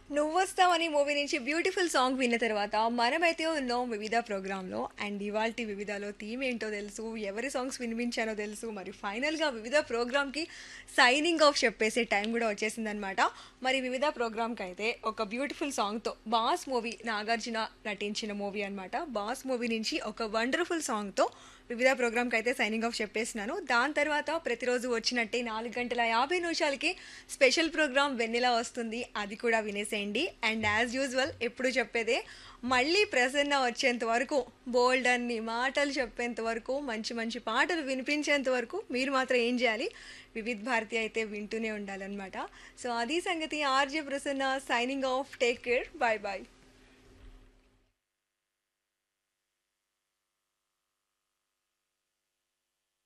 నువ్వొస్తావని movie నుంచి beautiful song విన్న తర్వాత మనమైతే ఉన్నాం వివిధ ప్రోగ్రాంలో అండ్ ఇవాల్టి వివిధలో థీమ్ ఏంటో తెలుసు ఎవరి సాంగ్స్ వినిపించానో తెలుసు మరి ఫైనల్గా వివిధ ప్రోగ్రామ్కి సైనింగ్ ఆఫ్ చెప్పేసే టైం కూడా వచ్చేసిందనమాట మరి వివిధ ప్రోగ్రామ్కి అయితే ఒక బ్యూటిఫుల్ సాంగ్తో బాస్ మూవీ నాగార్జున నటించిన మూవీ అనమాట బాస్ మూవీ నుంచి ఒక వండర్ఫుల్ సాంగ్తో వివిధ ప్రోగ్రామ్కి అయితే సైనింగ్ ఆఫ్ చెప్పేసినాను దాని తర్వాత ప్రతిరోజు వచ్చినట్టే నాలుగు గంటల యాభై నిమిషాలకి స్పెషల్ ప్రోగ్రామ్ వెన్నెలా వస్తుంది అది కూడా వినేసేయండి అండ్ యాజ్ యూజువల్ ఎప్పుడు చెప్పేదే మళ్ళీ ప్రసన్న వచ్చేంత వరకు బోల్డ్ అన్ని మాటలు చెప్పేంత వరకు మంచి మంచి పాటలు వినిపించేంత వరకు మీరు మాత్రం ఏం చేయాలి వివిధ్ భారతి అయితే వింటూనే ఉండాలన్నమాట సో అది సంగతి RJ Prasanna signing off take care bye bye